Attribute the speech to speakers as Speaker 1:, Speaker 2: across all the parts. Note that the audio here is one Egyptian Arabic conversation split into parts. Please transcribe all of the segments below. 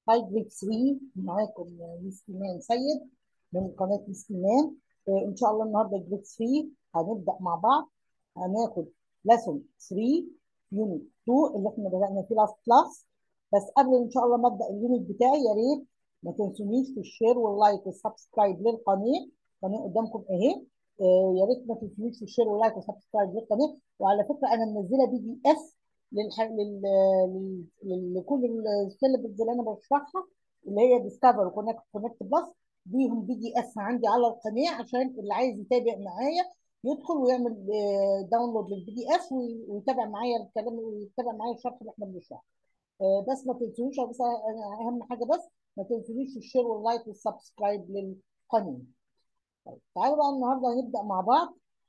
Speaker 1: هاي جريد 3 معاكم ميس ايمان سيد من قناه ميس ايمان آه، ان شاء الله النهارده جريد 3 هنبدا مع بعض هناخد ليسون 3 يونت 2 اللي احنا بدانا فيه لاست كلاس بس قبل ان شاء الله ما ابدا اليونت بتاعي يا ريت ما تنسونيش في الشير واللايك والسبسكرايب للقناه القناه قدامكم اهي آه، يا ريت ما تنسونيش في الشير واللايك والسبسكرايب للقناه وعلى فكره انا منزله بي دي اف للح... لل... لل... لكل السيلبس اللي انا بشرحها اللي هي ديسكفر وكونكت كونكت بلس ليهم بي دي اف عندي على القناه عشان اللي عايز يتابع معايا يدخل ويعمل داونلود للبي دي اف ويتابع معايا الكلام ويتابع معايا الشرح اللي احنا بنشرحه آه، بس ما تنسوش بس أنا اهم حاجه بس ما تنسونيش الشير واللايك والسبسكرايب للقناه طيب تعالوا بقى النهارده هنبدا مع بعض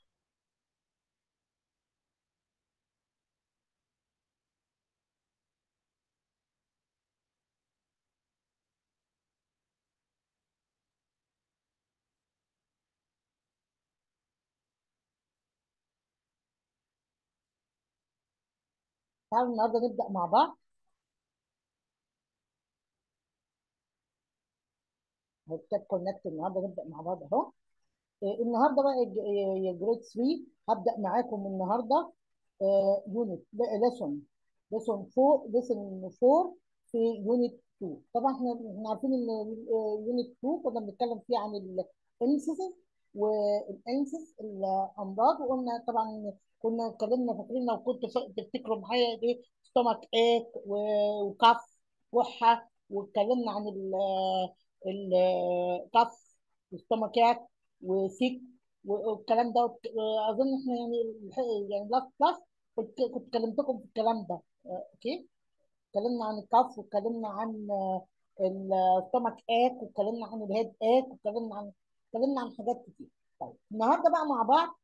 Speaker 1: تعالوا النهارده نبدا مع بعض هكتب كونكت النهارده نبدا مع بعض اهو آه، النهارده بقى يا- يا جريد 3 هبدا معاكم النهارده يونت ليسون ليسون 4 ليسون 4 في يونت 2 طبعا احنا احنا عارفين ان يونت 2 كنا بنتكلم فيه عن الانسيس والانسيس الامراض وقلنا طبعا كنا اتكلمنا فاكرين لو كنتوا ف- تفتكروا معايا ايه ستومك ايك وكف كحه واتكلمنا عن الكف والستومكات وسيك والكلام ده وك- اظن احنا يعني الح- يعني لاست كلاس كنت كنت كلمتكم في الكلام ده آه، اوكي اتكلمنا عن الكف واتكلمنا عن الستومك اك واتكلمنا عن الهيد اك واتكلمنا عن اتكلمنا عن حاجات كتير طيب النهارده بقى مع بعض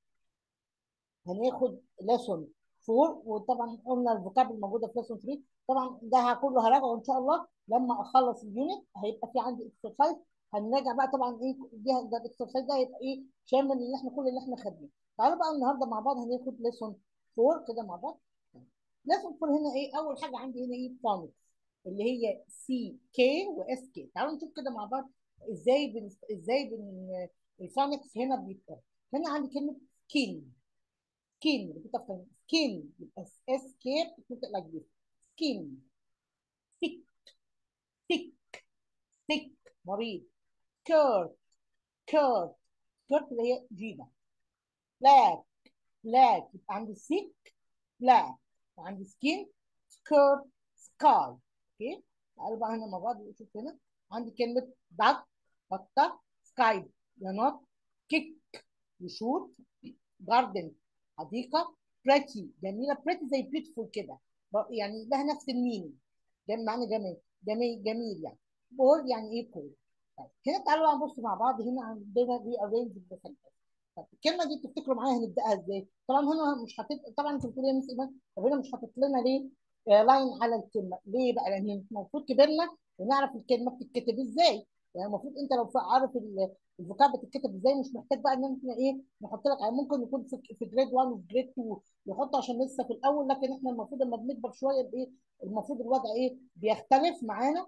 Speaker 1: هناخد ليسون 4 وطبعا قلنا الفوكاب الموجوده في ليسون 3 طبعا ده كله هراجعه ان شاء الله لما اخلص اليونت هيبقى في عندي اكسرسايز هنراجع بقى طبعا ايه دي ده الاكسرسايز ده هيبقى ايه شامل اللي احنا كل اللي احنا خدناه تعالوا بقى النهارده مع بعض هناخد ليسون 4 كده مع بعض ليسون 4 هنا ايه اول حاجه عندي هنا ايه فونكس اللي هي سي كي واس كي تعالوا نشوف كده مع بعض ازاي بن ازاي بن الفونكس هنا بيتقرا هنا عندي كلمه سكين سكين بتبقى سكين يبقى اس كي بتنطق لايك ذس سكين سيك سيك سيك مريض كيرت كيرت كيرت اللي هي جيبه بلاك بلاك يبقى عندي سيك بلاك وعندي سكين سكيرت سكاي اوكي تعالوا بقى هنا مع بعض نشوف هنا عندي كلمه دك بطه سكاي ينط كيك يشوط جاردن حديقه بريتي جميله بريتي زي بيوتيفول كده ب- يعني لها نفس الميني جم معنى جميل جميل جميل يعني بول يعني ايه كول طيب هنا تعالوا بقى نبص مع بعض هنا عندنا دي ارينج السنتنس طب الكلمه دي تفتكروا معايا هنبداها ازاي؟ طبعا هنا مش حاطط طبعا انتوا بتقولوا يا مس ايمان طب هنا مش حاطط لنا ليه آه لاين على الكلمه ليه بقى؟ لان هي المفروض كبرنا ونعرف الكلمه بتتكتب ازاي يعني المفروض انت لو عارف ال- الفوكاب بتتكتب ازاي مش محتاج بقى ان احنا ايه نحط لك يعني ممكن يكون في في جريد 1 وفي جريد 2 يحط عشان لسه في الاول لكن احنا المفروض لما بنكبر شويه بايه المفروض الوضع ايه بيختلف معانا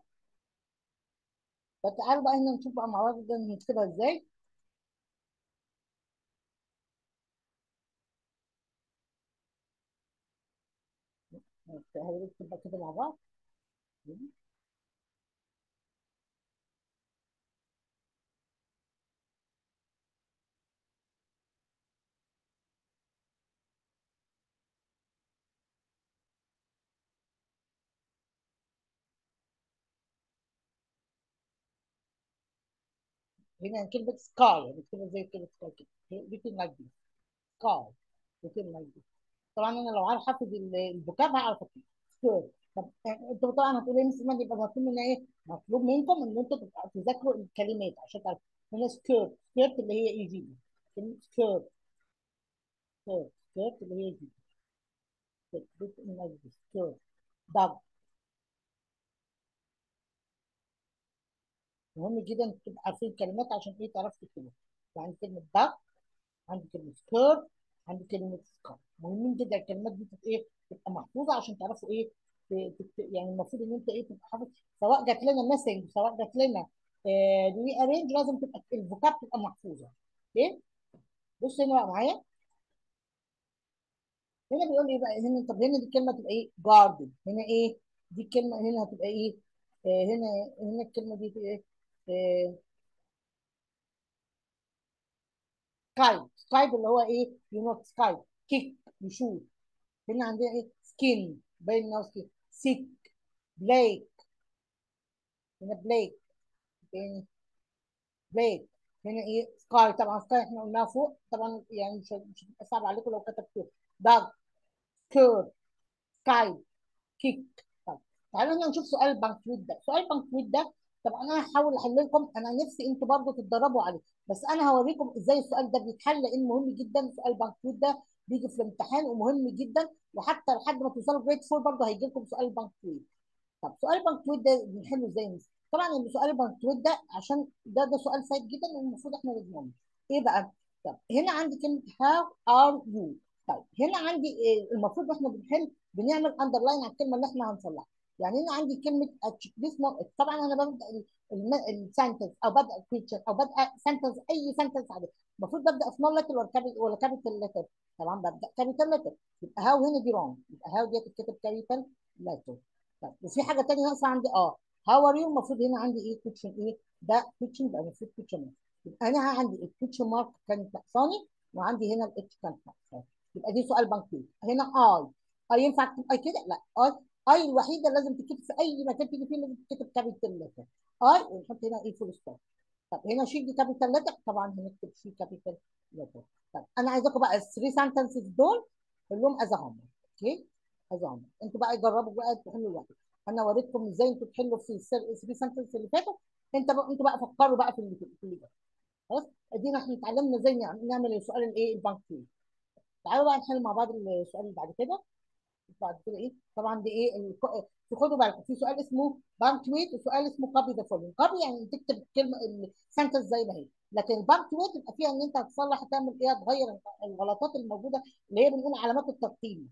Speaker 1: فتعالوا بقى هنا نشوف بقى مع بعض ده نكتبها ازاي نكتبها كده مع بعض هنا كلمة سكاي بنكتبها زي كلمة سكاي كده written like this سكاي written like this طبعا انا لو عارف حافظ ال- الفوكاب هعرف اكتب سكيرت طب آه، انتوا طبعا هتقولوا لي مثلا يبقى مطلوب منا ايه؟ مطلوب منكم ان انتوا تبقوا تذاكروا الكلمات عشان تعرفوا هنا سكيرت سكيرت اللي هي اي جي كلمة سكيرت سكيرت سكيرت اللي هي دي written like this سكيرت dog مهم جدا تبقوا عارفين الكلمات عشان ايه تعرفوا تكتبوا يعني كلمة dog عندي كلمة سكيرت عندي كلمة سكار مهمين جدا الكلمات دي تبقى ايه تبقى محفوظة عشان تعرفوا ايه ت- ت- يعني المفروض ان انت ايه تبقى حافظ سواء جات لنا ميسنج سواء جات لنا ري ارينج لازم تبقى الفوكاب تبقى محفوظه اوكي بص هنا بقى معايا هنا بيقول لي ايه بقى هنا طب هنا دي الكلمه تبقى ايه جاردن هنا ايه دي الكلمه هنا هتبقى ايه آه هنا هنا الكلمه دي تبقى ايه آه سكايب سكايب اللي هو ايه يو نوت سكايب كيك يشوف هنا عندنا ايه سكين باين انه سكين سيك بلاك هنا بلاك تاني بلاك هنا ايه سكاي طبعا سكاي احنا قلناها فوق طبعا يعني مش مش هتبقى صعب عليكم لو كتبتوه دارك كير سكاي كيك طب تعالوا هنا نشوف سؤال البنكويت ده سؤال البنكويت ده طب انا هحاول احل لكم انا نفسي انتوا برضه تتدربوا عليه بس انا هوريكم ازاي السؤال ده بيتحل لان مهم جدا سؤال البنكويت ده بيجي في الامتحان ومهم جدا وحتى لحد ما توصلوا جريد 4 برضه هيجي لكم سؤال البنكويت طب سؤال البنكويت ده بنحله ازاي مثلا طبعا سؤال البنكويت ده عشان ده ده سؤال سهل جدا والمفروض احنا نضمنه ايه بقى طب هنا عندي كلمه هاو ار يو طيب هنا عندي إيه المفروض احنا بنحل بنعمل اندرلاين على الكلمه اللي احنا هنصلحها يعني هنا عندي كلمه this mo- طبعا انا ببدا السنتنس او ببدا الكويشن او ببدا سنتنس اي سنتنس عادي المفروض ببدا سمول لتر ولا كابيتال ولا كابيتال لتر طبعا ببدا كابيتال لتر يبقى هاو هنا دي رونج يبقى هاو دي تتكتب كابيتال لتر طيب وفي حاجه ثانيه ناقصه عندي اه هاو ار يو المفروض هنا عندي ايه كويشن ايه ده كويشن يبقى المفروض كويشن مارك يبقى انا عندي الكويشن مارك كانت ناقصاني وعندي هنا الاتش كانت ناقصاني يبقى دي سؤال بنكويت هنا اي اي ينفع تبقى كده لا اي اي الوحيده لازم تكتب في اي مكان تيجي فيه لازم تكتب كابيتال لتر اي ونحط هنا ايه فول ستوب طب هنا شيل دي كابيتال لتر طبعا هنكتب شيل كابيتال لتر طب انا عايزاكم بقى الثري سنتنسز دول كلهم از هم اوكي از هم انتوا بقى جربوا بقى تحلوا لوحدكم انا وريتكم ازاي انتوا تحلوا في الثري سنتنس اللي فاتوا انت بقى انتوا بقى فكروا بقى في اللي في اللي جاي خلاص ادينا احنا اتعلمنا ازاي نعمل نعمل السؤال الايه البنكويت تعالوا بقى نحل مع بعض السؤال اللي بعد كده بعد كده ايه طبعا دي ايه الك- خدوا بالكم في سؤال اسمه بانكويت وسؤال اسمه كوبي ذا فولوينج كوبي يعني تكتب الكلمه السنتنس زي ما هي لكن البانكويت يبقى فيها ان انت هتصلح تعمل ايه تغير الغلطات الموجوده اللي هي بنقول علامات الترتيب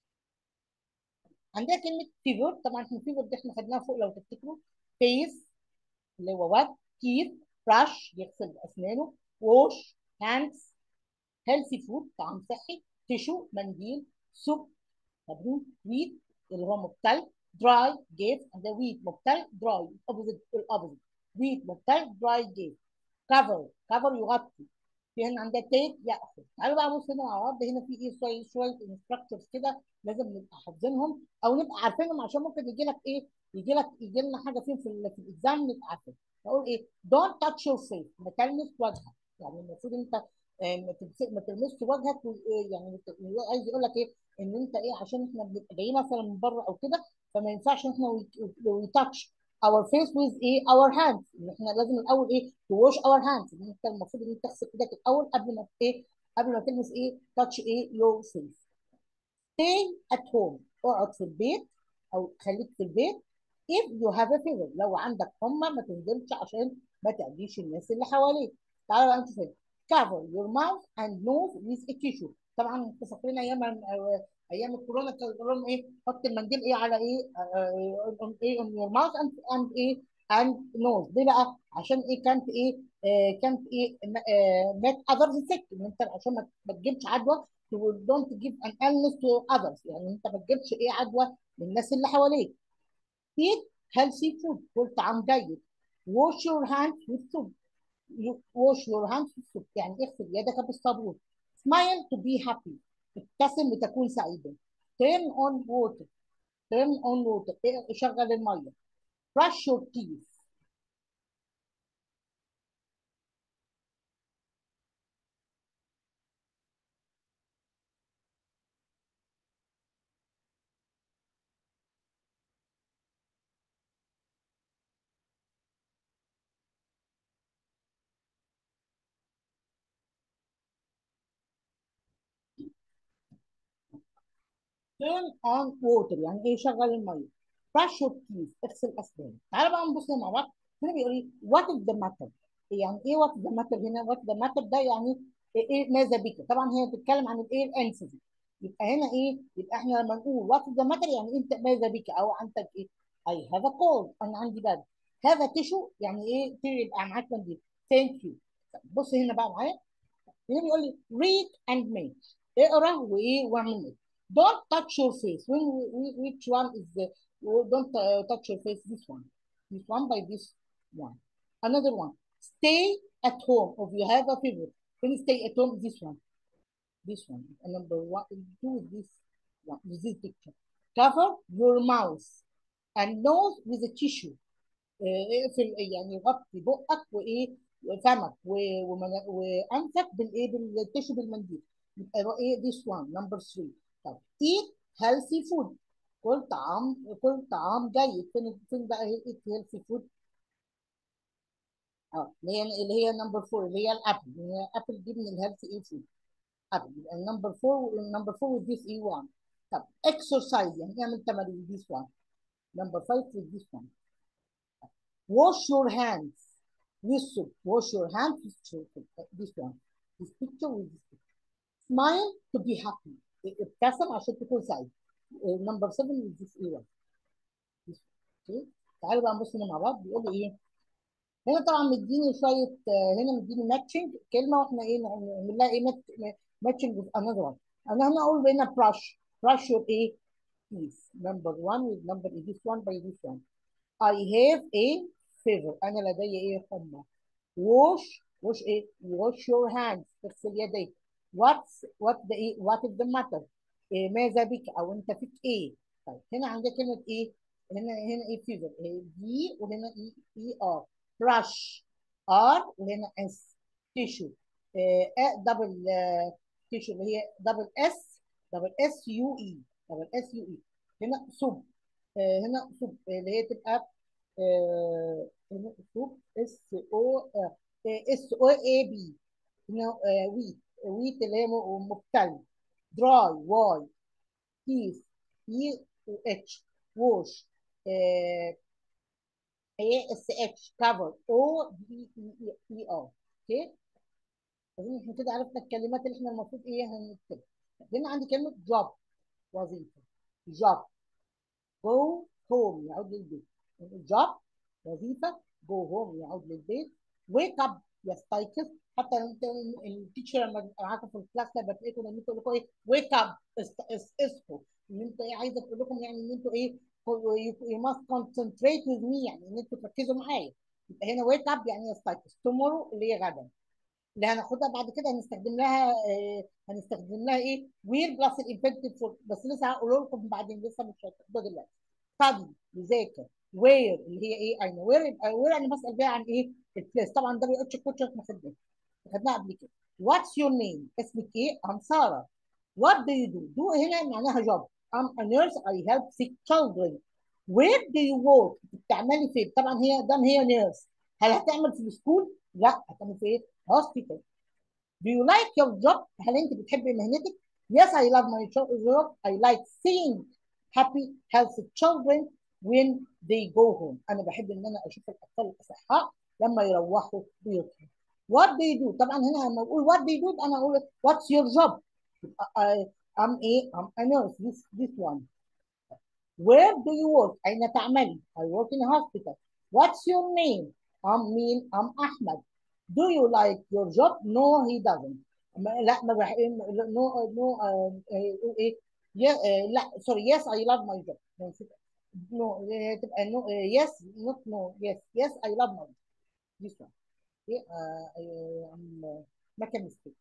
Speaker 1: عندنا كلمه فيفر طبعا احنا فيفر دي احنا خدناها فوق لو تفتكروا فيس اللي هو وات كيف براش يغسل اسنانه ووش هاندز هيلثي فود طعام صحي تيشو منديل سوب مبلول ويت اللي هو مبتل دراي جيف ده ويت مبتل دراي الاوبوزيت الاوبوزيت ويت مبتل دراي جيف كفر كفر يغطي في هنا عندها تيك ياخذ تعالوا بقى بص هنا مع بعض هنا في ايه شويه شويه انستراكتورز كده لازم نبقى حافظينهم او نبقى عارفينهم عشان ممكن يجي لك ايه يجي لك يجي لنا حاجه فيهم في ال- في الاكزام نبقى عارفين نقول ايه دونت تاتش يور فيس ما تلمس وجهك يعني المفروض انت آه، ما تمس- ما تلمسش وجهك و- آه، يعني بت- عايز يقول لك ايه ان انت ايه عشان احنا بنبقى جايين مثلا من بره او كده فما ينفعش احنا وي تاتش اور فيس ويز ايه اور هاندز ان احنا لازم الاول ايه تو ووش اور هاندز ان انت المفروض ان انت تغسل ايدك الاول قبل ما ايه قبل ما تلمس ايه تاتش ايه يور فيس stay at home اقعد في البيت او خليك في البيت if you have a fever لو عندك حمى ما تنزلش عشان ما تأذيش الناس اللي حواليك تعالوا بقى نشوف هنا cover your mouth and nose with a tissue طبعا انتوا فاكرين ايام آه، ايام الكورونا كانوا بيقولوا لهم ايه حط المنديل ايه على ايه آه، on- ايه on your mouth and, and ايه and nose ليه بقى عشان ايه كانت ايه آه، كانت ايه آه، make others sick ان انت عشان ما ما تجيبش عدوى to don't give an illness to others يعني انت ما تجيبش ايه عدوى للناس اللي حواليك eat healthy food كل طعام جيد wash your hands with soap You- wash your hands with soap يعني اغسل يدك بالصابون smile to be happy ابتسم لتكون سعيدا turn on water turn on water إيه- شغل الميه brush your teeth turn on water يعني ايه شغل الميه brush your teeth اغسل اسنانك تعالى بقى نبص مع بعض هنا بيقول لي what is the matter يعني ايه what is the matter هنا what is the matter ده يعني ايه إيه ماذا بك طبعا هي بتتكلم عن الايه الانسز يبقى هنا ايه يبقى احنا لما نقول وات ذا ماتر يعني انت ماذا بك او عندك ايه اي هاف ا كولد انا عندي برد هذا تيشو يعني ايه يبقى معاك منديل ثانك يو بص هنا بقى معايا هنا بيقول لي read and make اقرا وايه واعمل ايه don't touch your face when which one is the don't uh, touch your face this one this one by this one another one stay at home if you have a fever when stay at home this one this one and number one two is this one is this picture cover your mouth and nose with a tissue اقفل يعني غطي بقك وايه فمك وانفك بالايه بالتشو بالمنديل يبقى ايه this one number three طب eat healthy food كل طعام كل طعام جيد فين فين بقى eat healthy food اه اللي هي اللي هي نمبر 4 اللي هي الابل اللي هي الابل دي من الهيلثي ايه فود ابل يبقى النمبر 4 النمبر 4 with this اي 1 طب exercise يعني اعمل تمارين this one number 5 with this one wash your hands with soap. Wash your hands with soap. This one. This picture with this picture. Smile to be happy. ابتسم عشان تكون سعيد. نمبر 7 with this ear. اوكي تعالوا بقى نبص هنا مع بعض بيقول لي ايه؟ هنا طبعا مديني شويه هنا مديني ماتشنج كلمه واحنا ايه نعمل لها ايه ماتشنج with another one. انا هنا اقول هنا brush. brush your ايه؟ teeth. Number 1 with number this one by this one. I have a fever انا لدي ايه حمى wash wash ايه wash your hands تغسل يديك what's what the ايه what is the matter إيه ماذا بك او انت فيك ايه طيب هنا عندك كلمه ايه هنا هنا ايه fever إيه دي وهنا اي اي ار brush ار وهنا اس tissue إيه دبل tissue اللي هي دبل اس دبل اس يو اي دبل اس يو اي هنا صب إيه هنا صب اللي هي تبقى اس او اس او اي بي ويت ويت اللي هي مبتل دراي واي كيس اي اتش ووش اي اس اتش كفر او بي اي ار اوكي اظن احنا كده عرفنا الكلمات اللي احنا المفروض ايه هنكتبها هنا عندي كلمه جوب وظيفه جوب جو هوم يعود للبيت جوب وظيفه جو هوم يعود للبيت ويك اب يستيقظ حتى انت التيتشر لما معاكم في الكلاس لما تلاقيكم ان انتوا لكم ايه ويك اب اصحوا ان انتوا ايه عايزه تقول لكم يعني ان انتوا ايه you must concentrate with me يعني ان انتوا تركزوا معايا يبقى هنا ويك اب يعني يستيقظ tomorrow اللي هي غدا اللي هناخدها بعد كده هنستخدم لها آه هنستخدم لها ايه وير بلس الانفنتيف فور بس لسه هقول لكم بعدين لسه مش هتاخدوها دلوقتي study يذاكر وير اللي هي ايه اين وير يبقى وير انا بسال بيها عن ايه البليس طبعا ده بيقولش كوتش احنا خدناه خدناها قبل كده واتس يور نيم اسمك ايه ام ساره وات دو يو دو دو هنا معناها جوب ام ا نيرس اي هيلب سيك children وير دو يو ورك بتعملي فين طبعا هي دام هي نيرس هل هتعمل في السكول لا هتعمل في ايه هوسبيتال Do you like your job؟ هل انت بتحبي مهنتك؟ Yes, I love my job. I like seeing happy, healthy children when they go home. أنا بحب إن أنا أشوف الأطفال الأصحاء لما يروحوا بيوتهم. What do you do؟ طبعا هنا لما أقول what do you do أنا أقول what's your job؟ I, I'm a I'm a nurse. This this one. Where do you work؟ أين تعملي؟ I work in a hospital. What's your name؟ I'm mean I'm Ahmed. Do you like your job? No, he doesn't. لا ما بح... no no ايه لا sorry yes I love my job no تبقى no yes not no yes yes I love my job this one okay uh, um, make a mistake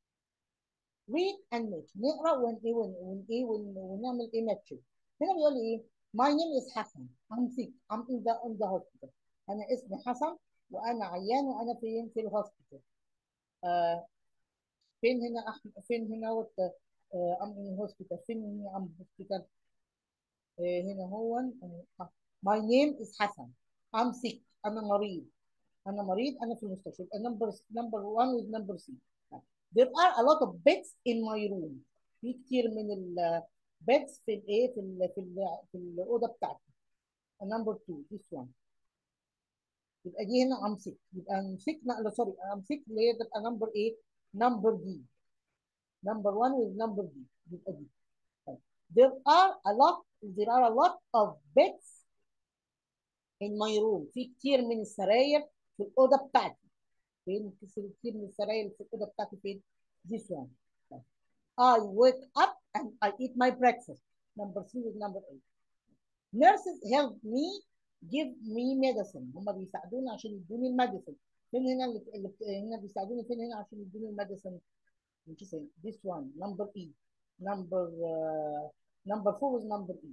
Speaker 1: read and make نقرا ون ايه ون ون ايه ون ونعمل ايه matching هنا بيقول لي ايه my name is حسن I'm sick I'm in the in the hospital انا اسمي حسن وانا عيان وانا فين في الهوسبيتال آه فين هنا احمد فين هنا وت ام ان هوسبيتال فين هنا ام هوسبيتال آه هنا هو ماي نيم از حسن ام سيك انا مريض انا مريض انا في المستشفى نمبر نمبر 1 with نمبر 3 there are a lot of beds in my room في كتير من البيدز في الايه في ال في ال في الاوضه بتاعتي نمبر 2 this one يبقى دي هنا امسك يبقى امسك لا سوري امسك اللي هي تبقى نمبر ايه نمبر دي number 1 with number B يبقى دي طيب. there are a lot there are a lot of beds in my room في كتير من السراير في الأوضة بتاعتي فين في كتير من السراير في الأوضة بتاعتي فين this one طيب. I wake up and I eat my breakfast number 3 with number 8 nurses help me give me medicine هم بيساعدوني عشان يدوني الميديسن فين هنا اللي اللي- هنا بيساعدوني فين هنا عشان يدوني الميديسن which is this one number E number uh, number four is number E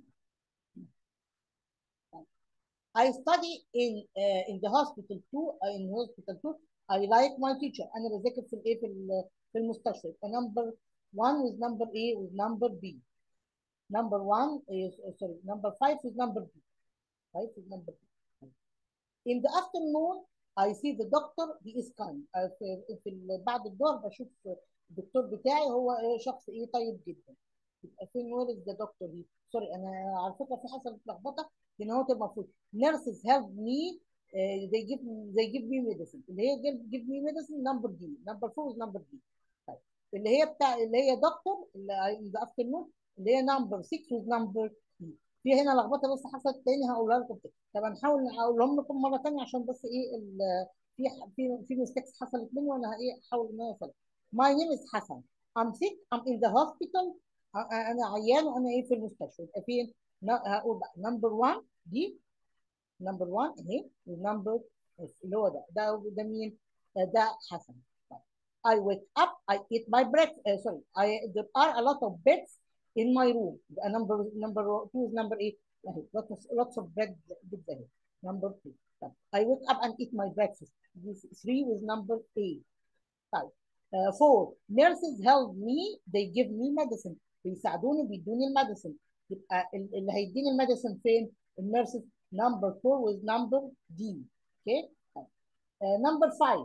Speaker 1: I study in uh, in the hospital too uh, in hospital too I like my teacher أنا بذاكر في الإيه في ال- في المستشفى يبقى number one with number A with number B number one is uh, sorry number five is number B five is number B in the afternoon I see the doctor he is kind uh, في, في ال- بعد الظهر بشوف الدكتور بتاعي هو إيه شخص ايه طيب جدا يبقى فين وير از ذا دكتور دي سوري انا على فكره في حصلت لخبطه لان هو المفروض nurses help me uh, they give they give me medicine اللي هي give, give me medicine number D number 4 is number D طيب اللي هي بتاع اللي هي دكتور اللي in the afternoon اللي هي number 6 is number D في هنا لخبطه بس حصلت تاني هقولها لكم تاني. طب هنحاول اقولهم لكم مره ثانيه عشان بس ايه ال- في في في ميستيكس حصلت مني وانا ايه احاول ان انا اوصل My name is حسن I'm sick I'm in the hospital أ- انا عيان وانا ايه في المستشفى يبقى فين ن- هقول بقى نمبر 1 دي نمبر 1 اهي ونمبر اللي هو ده ده ده مين آه، ده حسن طيب. I wake up I eat my breakfast uh, sorry I there are a lot of beds in my room يبقى number number 2 is number 8 اهي lots of lots of bed beds اهي number 2 طيب. I wake up and eat my breakfast this 3 is number 8 طيب uh, four nurses help me they give me medicine بيساعدوني بيدوني الميديسن يبقى ال- اللي هيديني الميديسن فين النيرسز number four with number D okay uh, number five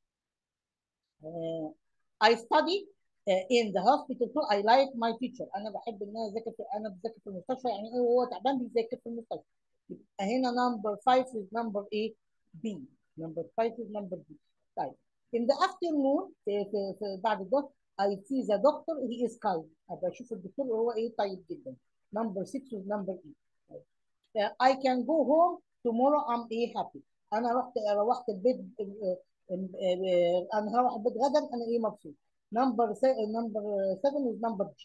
Speaker 1: uh, I study uh, in the hospital too I like my teacher انا بحب ان انا اذاكر في انا بذاكر في المستشفى يعني ايه هو تعبان بيذاكر في المستشفى يبقى هنا number five is number A B number five is number B طيب in the afternoon في, في, في بعد الظهر I see the doctor he is kind ابقى اشوف الدكتور وهو ايه طيب جدا number six is number E طيب. Uh, I can go home tomorrow I'm ايه happy انا رحت روحت البيت آه، آه، آه، انا هروح البيت غدا انا ايه مبسوط number number 7 is number G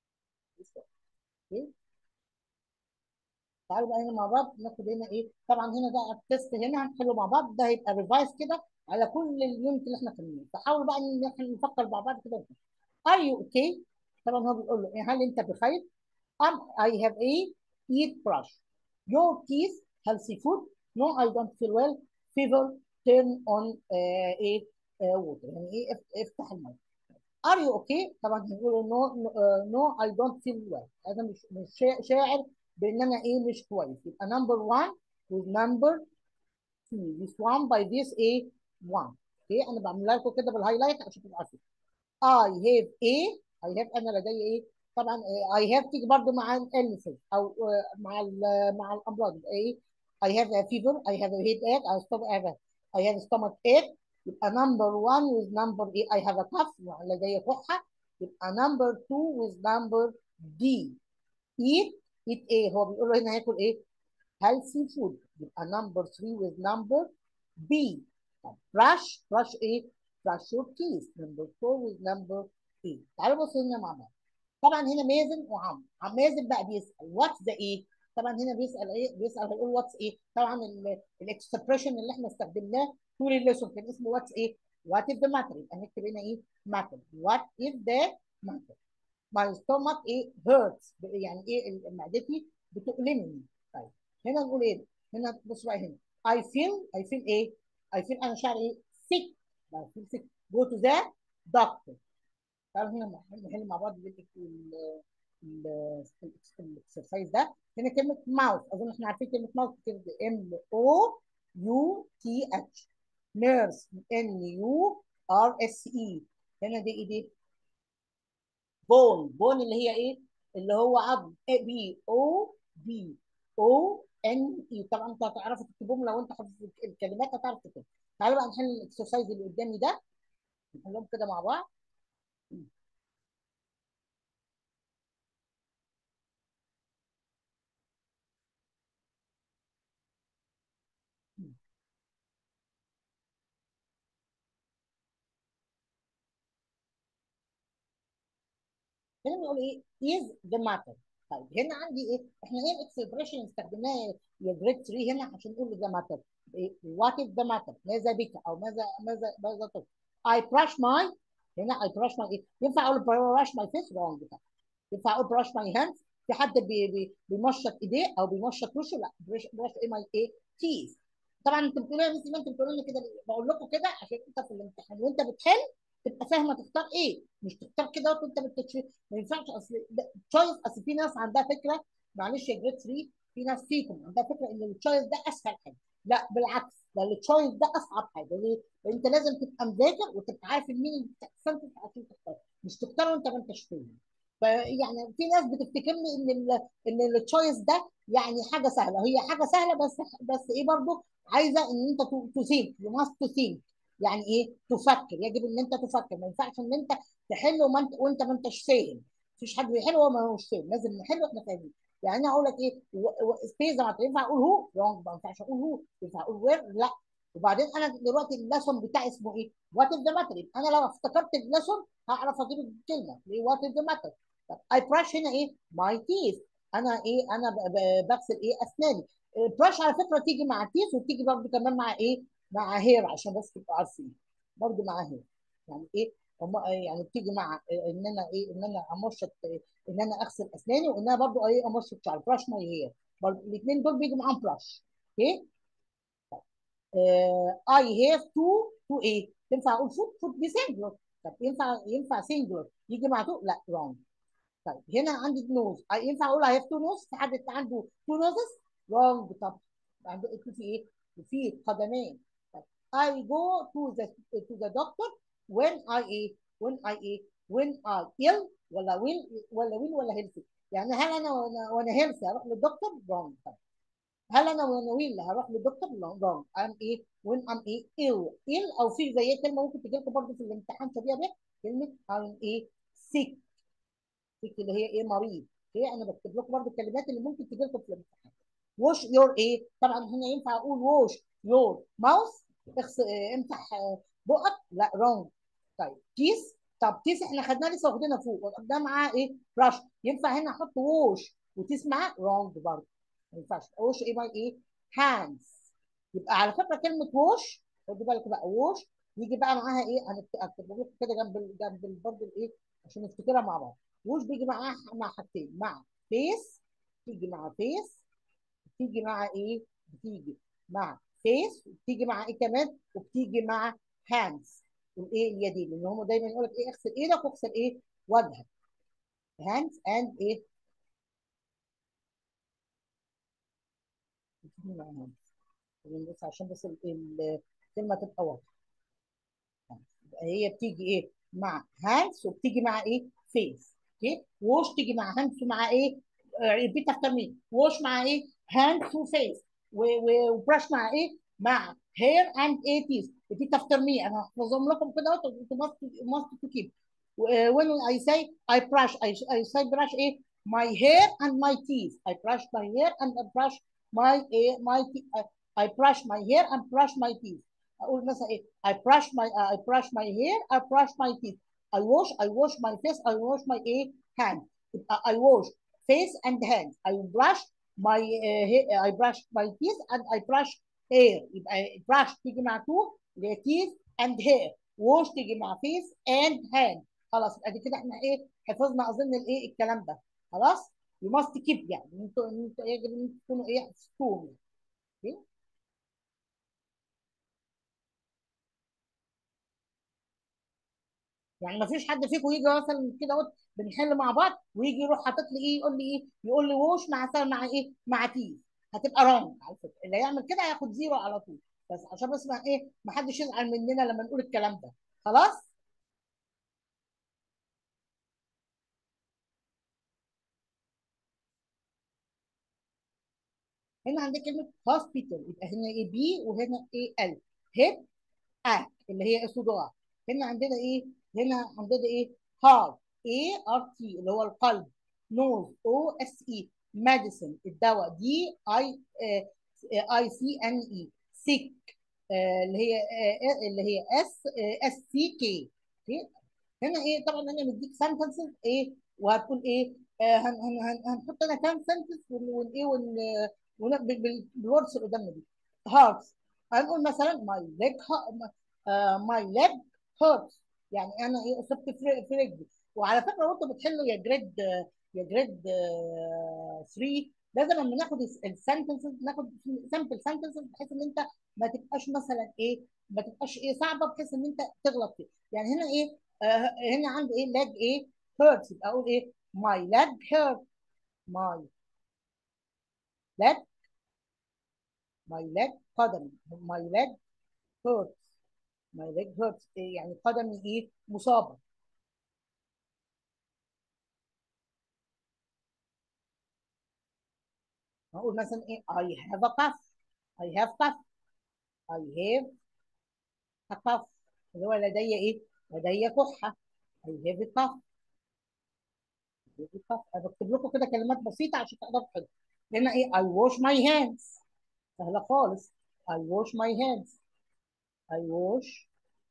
Speaker 1: okay. تعالوا بقى هنا مع بعض ناخد هنا ايه طبعا هنا ده التست هنا هنحله مع بعض ده هيبقى ريفايز كده على كل اليونت اللي احنا خدناه فحاولوا بقى ان احنا نفكر مع بعض كده ار يو اوكي طبعا هو بيقول له هل انت بخير ام اي هاف ايه eat brush your teeth healthy food no I don't feel well fever turn on uh, ايه uh, water يعني ايه اف- افتح الميه Are you okay؟ طبعا هنقول no uh, no I don't feel well. أنا مش مش شا- شاعر بإن أنا إيه مش كويس. يبقى number one with number two. This one by this A one. Okay أنا بعملها لكم كده بالهايلايت عشان تبقوا عارفين. I have A I have أنا لدي إيه؟ طبعا آه، I have تيجي برضه مع الإلنسز أو آه، مع ال مع الأمراض يبقى إيه؟ I have a fever I have a headache I have I have a I have stomach ache يبقى number one with number A I have a cough لدي كحة يبقى number two with number D eat eat ايه هو بيقول له هنا هياكل ايه healthy food يبقى number three with number B طب brush brush ايه brush your teeth number four with number A تعالوا بصوا هنا مع بعض طبعا هنا مازن وعم عم مازن بقى بيسأل واتس ذا ايه طبعا هنا بيسأل ايه بيسأل هيقول واتس ايه طبعا الاكسبريشن اللي احنا استخدمناه طول الليسون كان اسمه واتس ايه وات از ذا ماتر يبقى هنكتب هنا ايه ماتر وات از ذا ماتر my stomach ايه hurts يعني ايه معدتي بتؤلمني طيب هنا نقول ايه هنا بص بقى هنا I feel I feel ايه I feel انا شعري ايه sick I feel sick go to the doctor تعالوا هنا نحل مع بعض الاكسرسايز ده هنا كلمه ماوث اظن احنا عارفين كلمه ماوث بتكتب ام او يو تي اتش نيرس ان يو ار اس اي هنا دي ايه دي بون بون اللي هي ايه اللي هو عظم بي او بي او ان اي طبعا انتوا هتعرفوا تكتبوهم لو انت حافظ الكلمات هتعرف تكتب تعالوا بقى نحل الاكسرسايز اللي قدامي ده نحلهم كده مع بعض هنا بنقول ايه is the matter طيب هنا عندي ايه احنا ايه الاكسبريشن استخدمناه يا جريد 3 هنا عشان نقول the matter إيه what is the matter ماذا بك او ماذا ماذا ماذا تفعل I brush my هنا I brush my ايه ينفع اقول brush my face wrong طبعا ينفع اقول brush my hands في حد بي بي بيمشط ايديه او بيمشط وشه لا brush brush ايه my ايه teeth طبعا انت بتقولوا يا ما انت بتقولوا لي كده بقول لكم كده عشان انت في الامتحان وانت بتحل تبقى فاهمه تختار ايه مش تختار كده وانت بتكشف ما ينفعش اصل تشويس اصل في ناس عندها فكره معلش يا جريد 3 في ناس فيكم عندها فكره ان التشويس ده اسهل حاجه لا بالعكس ده التشويس ده اصعب حاجه ليه؟ لان انت لازم تبقى مذاكر وتبقى عارف مين اللي بتحسن عشان تختار مش تختار وانت ما انتش فاهم فيعني في ناس بتفتكرني ان ال ان التشويس ده يعني حاجه سهله هي حاجه سهله بس بس ايه برضو عايزه ان انت تثينك يو ماست تثينك يعني ايه تفكر يجب ان انت تفكر ما ينفعش ان انت تحل وما انت وانت ما انتش فاهم مفيش حد بيحل وهو ما هوش فاهم لازم نحل واحنا فاهمين يعني انا اقول لك ايه سبيس ما ينفع اقول هو رونج ما ينفعش اقول هو ينفع اقول وير لا وبعدين انا دلوقتي الليسون بتاعي اسمه ايه؟ وات از ذا ماتر انا لو افتكرت الليسون هعرف اجيب الكلمه ليه وات از ذا ماتر اي براش هنا ايه؟ ماي تيث انا ايه انا بغسل ايه اسناني براش على فكره تيجي مع تيث وتيجي برضه كمان مع ايه؟ مع هير عشان بس تبقوا عارفين برضه مع هير يعني ايه؟ هم يعني بتيجي مع ان انا ايه ان انا امشط ان انا اغسل اسناني وان انا برضه ايه امشط شعري براش ماي هير برضه الاثنين دول بيجوا معاهم براش اوكي؟ اي هاف تو تو ايه؟ ينفع اقول فوت فوت بسنجلر طب ينفع ينفع سنجلر يجي مع تو؟ لا رونج طيب هنا عندي نوز ينفع اقول اي هاف تو نوز في حد عنده تو نوزز رونج طب عنده في ايه؟ في قدمين طب I go to the to the doctor when I ايه؟ when I ايه؟ when I ill ولا will ولا will ولا healthy يعني هل انا وانا وانا هيلثي هروح للدكتور؟ رونج طيب هل انا وانا ويل هروح للدكتور؟ رونج ام ايه؟ when I'm ايه؟ ill ill او في زي كلمه ممكن تجي لكم برضه في الامتحان شبيهه بيها كلمه I'm ايه؟ sick sick اللي هي ايه؟ مريض هي انا بكتب لكم برضه الكلمات اللي ممكن تجي لكم في الامتحان wash your ايه؟ طبعا هنا ينفع اقول wash your mouth اغسل امسح بقك لا رونج طيب كيس طب تيس احنا خدناه لسه واخدينها فوق ده معاه ايه؟ براش ينفع هنا احط ووش وتيس معاه رونج برضه ما ينفعش ووش ايه باي ايه؟ هاندز يبقى على فكره كلمه ووش خدوا بالك بقى ووش يجي بقى معاها ايه؟ هنكتب لكم كده جنب جنب برضه الايه؟ عشان نفتكرها مع بعض ووش بيجي معاها مع حاجتين مع فيس تيجي مع فيس بتيجي مع ايه؟ بتيجي مع فيس وبتيجي مع ايه كمان؟ وبتيجي مع هاندز الايه اليدين لان هم دايما يقول لك ايه اغسل ايدك واغسل ايه؟ وجهك هاندز اند ايه؟ بتيجي مع هاندز بس عشان بس الكلمه تبقى واضحه هي بتيجي ايه؟ مع هاندز وبتيجي مع ايه؟ فيس اوكي؟ ووش تيجي مع هاندز ومع ايه؟ ريبيت افتر مي ووش مع ايه؟ هاندز وفيس وبراش مع ايه؟ مع هير اند ايه تيث ريبيت افتر مي انا هحفظهم لكم كده انتوا ماست ماست تو كيب when I say I brush I, I say brush ايه my hair and my teeth I brush my hair and I brush my eh, my I, I brush my hair and brush my teeth اقول مثلا ايه I brush my uh, I brush my hair I brush my teeth I wash I wash my face I wash my ايه hand I wash face and hands I brush my uh, hair, I brush my teeth and I brush hair يبقى brush تيجي مع تو اللي هي teeth and hair wash تيجي مع face and hand خلاص يبقى دي كده احنا ايه حفظنا اظن الايه الكلام ده خلاص you must keep يعني انتوا انتوا يجب ان انتوا تكونوا ايه حفظتوهم يعني يعني ما فيش حد فيكم يجي مثلا كده بنحل مع بعض ويجي يروح حاطط لي ايه يقول لي ايه يقول لي ووش مع مع ايه مع تيز هتبقى رونج على فكره اللي هيعمل كده هياخد زيرو على طول بس عشان بس ما ايه ما حدش يزعل مننا لما نقول الكلام ده خلاص هنا عندك كلمه هوسبيتال يبقى هنا ايه بي وهنا ايه ال هيد اك اللي هي صداع هنا عندنا ايه هنا عندنا ايه هارت اي ار تي اللي هو القلب نوز او اس اي ميديسن الدواء دي اي اي سي ان اي سيك اللي هي آه اللي هي اس اس سي كي هنا ايه طبعا انا مديك سنتنسز ايه وهتقول ايه آه هن هن هن هنحط هنا كام سنتنس ون ايه ون ون- بال- بال- بالوردز اللي قدامنا دي هارتس هنقول مثلا ماي ليج ماي ليج هارتس يعني انا ايه اصبت في في رجلي وعلى فكره وانتوا بتحلوا يا جريد يا جريد 3 لازم لما ناخد السنتنسز ناخد سامبل سنتنسز بحيث ان انت ما تبقاش مثلا ايه ما تبقاش ايه صعبه بحيث ان انت تغلط فيها يعني هنا ايه آه هنا عندي ايه leg ايه hurts يبقى اقول ايه my leg hurt my leg my leg قدمي my leg hurts my leg hurts إيه يعني قدمي ايه مصابه هقول مثلا ايه I have a cough I have cough I have a cough اللي هو لدي ايه لدي كحه I have a cough I have a cough انا بكتب لكم كده كلمات بسيطه عشان تقدروا تحفظوا هنا ايه I wash my hands سهله خالص I wash my hands I wash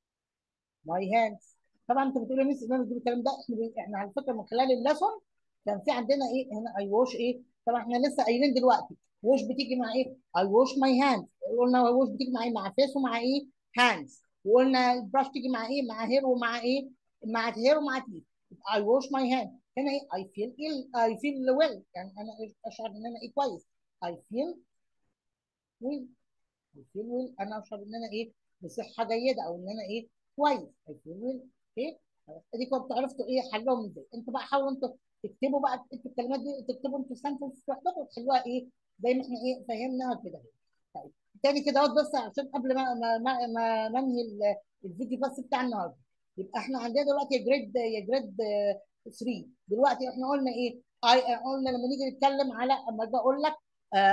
Speaker 1: my hands طبعا انت بتقول يا ميس امام بتقول الكلام ده احنا بن- احنا على فكره من خلال الليسون كان في عندنا ايه هنا اي ووش ايه طبعا احنا لسه قايلين دلوقتي ووش بتيجي مع ايه اي ووش ماي هاندز قلنا ووش بتيجي مع ايه مع فيس ومع ايه هاندز وقلنا براش تيجي مع ايه مع هير ومع ايه مع هير ومع تيث اي ووش ماي هاند هنا ايه اي فيل اي فيل ويل يعني انا اشعر ان انا ايه كويس اي فيل ويل اي فيل ويل انا اشعر ان انا ايه بصحه جيده او ان انا ايه كويس اي فيل ويل اوكي دي كنتوا عرفتوا ايه حلهم ازاي انتوا بقى حاولوا انتوا تكتبوا بقى انتوا الكلمات دي تكتبوا انتوا سنتنس لوحدكم وتحلوها ايه زي ما احنا ايه فهمناها كده طيب تاني كده اهوت بس عشان قبل ما ما ما, ما ما انهي ال- الفيديو بس بتاع النهارده يبقى احنا عندنا دلوقتي يا جريد يا جريد 3 دلوقتي احنا قلنا ايه اي قلنا لما نيجي نتكلم على اما اجي اقول لك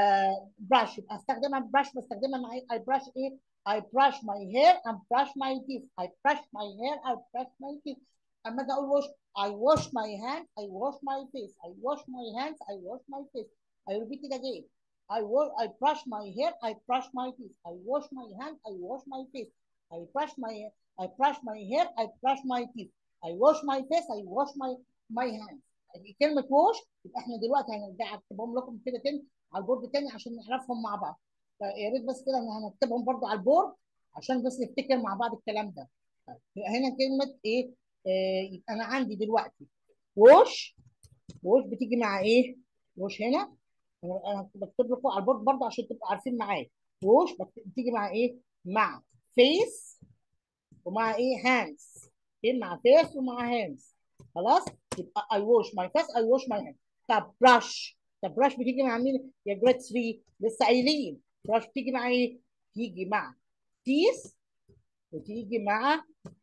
Speaker 1: براش يبقى استخدمها براش بستخدمها مع ايه اي براش ايه I brush my hair and brush my teeth. I brush my hair, I brush my teeth. أما أجي أقول wash, I wash my hands, I wash my face. I wash my hands, I wash my face. I repeat it again. I wash, I brush my hair, I brush my teeth. I wash my hands, I wash my face. I brush my I brush my hair, I brush my teeth. I wash my face, I wash my my hands. كلمة wash يبقى احنا دلوقتي هنرجع اكتبهم لكم كده تاني على البورد تاني عشان نعرفهم مع بعض. يا ريت بس كده ان هنكتبهم برضو على البورد عشان بس نفتكر مع بعض الكلام ده. يبقى هنا كلمة ايه؟ آه يبقى انا عندي دلوقتي ووش ووش بتيجي مع ايه؟ ووش هنا انا أنا بكتب لكم على البورد برضه عشان تبقوا عارفين معايا ووش بتيجي مع ايه؟ مع فيس ومع ايه؟ هاندز ايه مع فيس ومع هاندز خلاص؟ يبقى اي ووش ماي فيس اي ووش ماي هاندز طب براش طب براش بتيجي مع مين؟ يا جريد 3 لسه قايلين براش بتيجي مع ايه؟ تيجي مع تيس وتيجي مع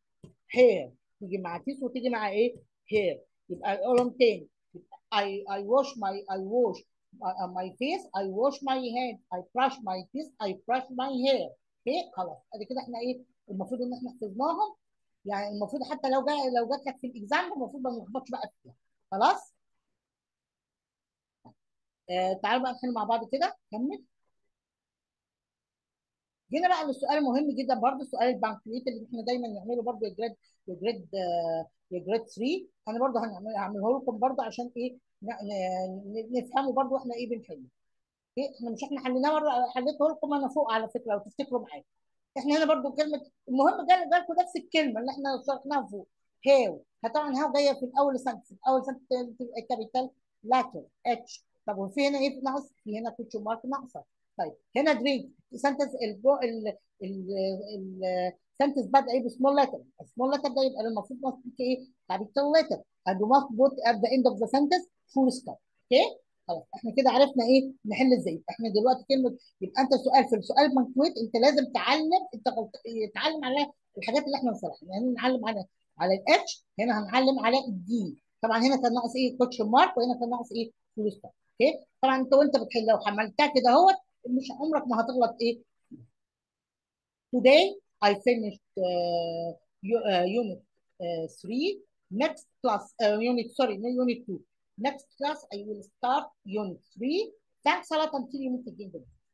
Speaker 1: هير تيجي مع تيس وتيجي مع ايه؟ هير يبقى اقولهم تاني يبقى I I wash my I wash my, my face I wash my hands I brush my teeth I brush my hair اوكي خلاص ادي كده احنا ايه المفروض ان احنا حفظناهم يعني المفروض حتى لو جاء لو جات لك في الاكزام المفروض ما نلخبطش بقى فيها خلاص آه تعالوا بقى نحل مع بعض كده كمل جينا بقى للسؤال المهم جدا برضه سؤال البنكليت اللي احنا دايما نعمله برضه يا جريد يا جريد آه يا جريد 3 انا برضه هنعمل هعمله لكم برضه عشان ايه نفهمه برضه احنا ايه بنحله ايه احنا مش احنا حليناه مره حليته لكم انا فوق على فكره لو تفتكروا معايا احنا هنا برضه كلمه المهم جال جالكم نفس الكلمه اللي احنا شرحناها فوق هاو طبعا هاو جايه في الاول سنتس اول سنتس تبقى كابيتال لاتر اتش طب وفي هنا ايه ناقص في هنا كوتش مارك ناقصه طيب هنا درينك سنتنس السنتنس بدا ايه بسمول لتر السمول لتر ده يبقى المفروض ماسك ايه كابيتال لتر and you must put at the end of the sentence full stop اوكي خلاص احنا كده عرفنا ايه نحل ازاي احنا دلوقتي كلمه يبقى انت سؤال في السؤال بنكويت انت لازم تعلم انت تعلم على الحاجات اللي احنا بنصلحها يعني نعلم على على الاتش هنا هنعلم على الدي طبعا هنا كان ناقص ايه كوتش مارك وهنا كان ناقص ايه فول ستوب اوكي طبعا انت وانت بتحل لو حملتها كده اهوت مش عمرك ما هتغلط ايه today I finished uh, uh, unit uh, 3 next class uh, unit sorry no unit 2 next class I will start unit 3 thanks a lot until you meet again